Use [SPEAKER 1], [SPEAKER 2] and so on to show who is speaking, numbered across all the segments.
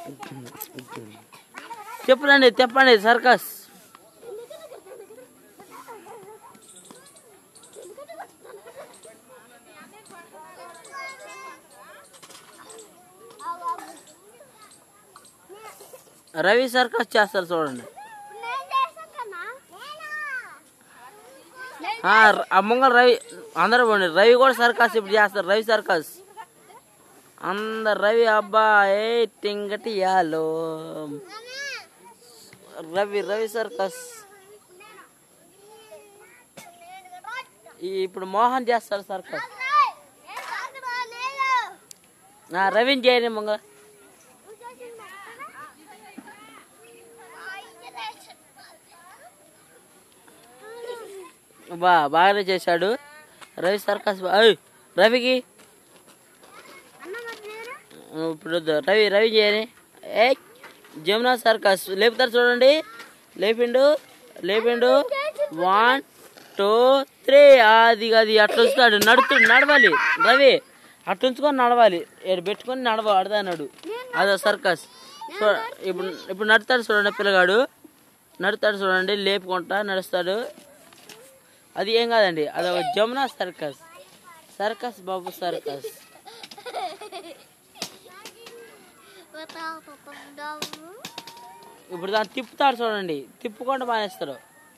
[SPEAKER 1] చెప్పులండి చెప్పండి circus Ravi circus చేస్తారు చూడండి ఆ, ర- ఆ ముంగల రవి అందరూ పోండి రవి కూడా సర్కస్ ఇప్పుడు చేస్తారు రవి సర్కస్ అందరు రవి అబ్బా ఏ టింగటి యాలో రవి రవి సర్కస్ ఈ ఇప్పుడు మోహన్ చేస్తాడు సర్కస్ ఆ, రవిని చేయని ముంగల బా బాగానే చేశాడు రవి సర్కస్ బా- ఏయ్, రవికి ఇప్పుడు వద్దు. రవి రవి చేయని ఏ జమునా సర్కస్ లేపుతారు చూడండి లేపిండు లేపిండు వన్ టూ త్రీ అది అది అట్లా వస్తాడు నడుతుడు నడవాలి రవి అట్లా ఉంచుకొని నడవాలి ఇక్కడ పెట్టుకొని నడవ అడదన్నాడు అదో సర్కస్ చూ ఇప్పుడు ఇప్పుడు నడుతాడు చూడండి పిల్లగాడు నడుతాడు చూడండి లేపుకుంటా నడుస్తాడు అది ఏం కాదండి అదొక జమునా సర్కస్ సర్కస్ బాబు సర్కస్ ఇప్పుడు దాన్ని తిప్పుతాడు చూడండి తిప్పుకుండా మానేస్తాడు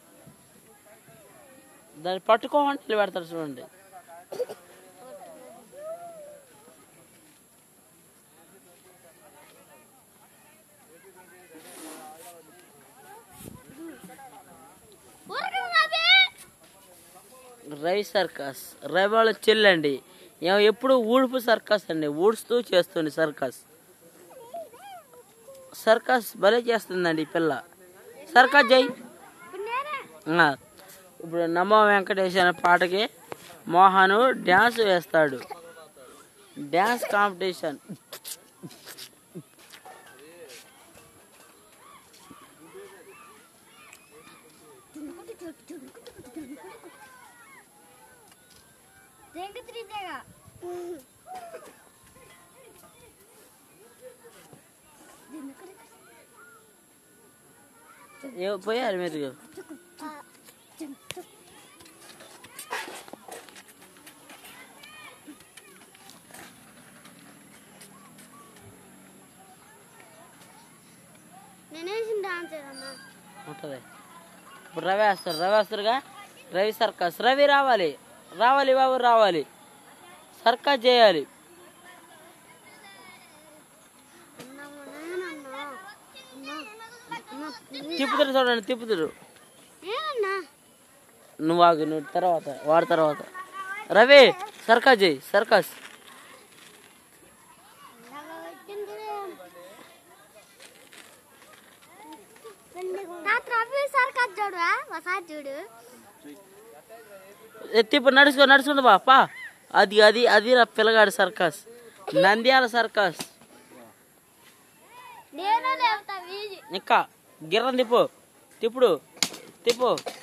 [SPEAKER 1] దాన్ని పట్టుకోకుండా నిలబెడతాడు చూడండి రవి సర్కస్ రవి వాళ్ళ చెల్లండి ఏమో ఎప్పుడు ఊడుపు సర్కస్ అండి ఊడుస్తూ చేస్తుంది సర్కస్ సర్కస్ భలే చేస్తుందండి ఈ పిల్ల సర్కస్ జై ఆ, ఇప్పుడు నమో వెంకటేష్ అనే పాటకి మోహను డ్యాన్స్ వేస్తాడు డ్యాన్స్ కాంపిటీషన్ ఏ పోయారు మీరు
[SPEAKER 2] నేనేసిన డాన్స్ అమ్మా
[SPEAKER 1] ఉంటుంది ఇప్పుడు రవి వేస్తారు రవి వేస్తారుగా రవి సర్కస్ రవి రావాలి రావాలి బాబు రావాలి సర్కస్ చేయాలి
[SPEAKER 2] అన్నమ్మ నేనన్నా అమ్మా అమ్మా
[SPEAKER 1] తిప్పుతురు చూడండి తిప్పుతురు
[SPEAKER 2] నేనన్నా
[SPEAKER 1] నువ్వు ఆగు నువ్వు తర్వాత వాడి తర్వాత రవి సర్కస్ చేయి సర్కస్
[SPEAKER 2] తాత రవి సర్కస్ చూడు ఒకసారి చూడు
[SPEAKER 1] ఏ, తిప్పు నడుచుకో నడుచుకుంది బా పా అది అది అది నా పిల్లగాడి సర్కస్ నంద్యాల సర్కస్
[SPEAKER 2] నేను లేవుతా వీజి
[SPEAKER 1] ఇంకా గిర్రం తిప్పు తిప్పుడు తిప్పు